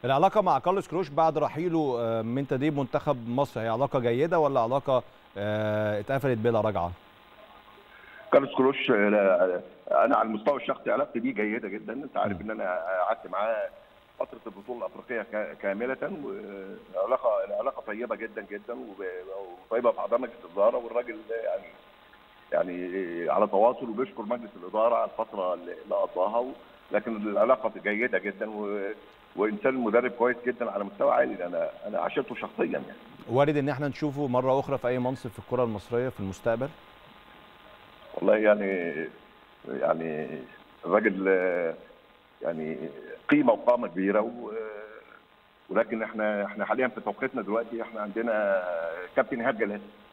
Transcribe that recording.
العلاقه مع كارلوس كروش بعد رحيله آه، من تدريب منتخب مصر هي علاقه جيده ولا علاقه آه، اتقفلت بلا رجعه كارلوس كروش آه، انا على المستوى الشخصي علاقتي بيه جيده جدا انت عارف ان انا قعدت معاه فتره البطوله الافريقيه كا- كامله وعلاقه علاقه طيبه جدا جدا وب- وطيبه مع مجلس الاداره والراجل يعني يعني على تواصل وبيشكر مجلس الاداره على الفتره اللي اللي قضاها و- لكن العلاقه جيده جدا و وانسان مدرب كويس جدا على مستوى عالي انا انا عاشرته شخصيا يعني وارد ان احنا نشوفه مره اخرى في اي منصب في الكره المصريه في المستقبل والله يعني يعني الراجل آه، يعني قيمه وقامه كبيره و ولكن احنا احنا حاليا في توقيتنا دلوقتي احنا عندنا كابتن ايهاب جلال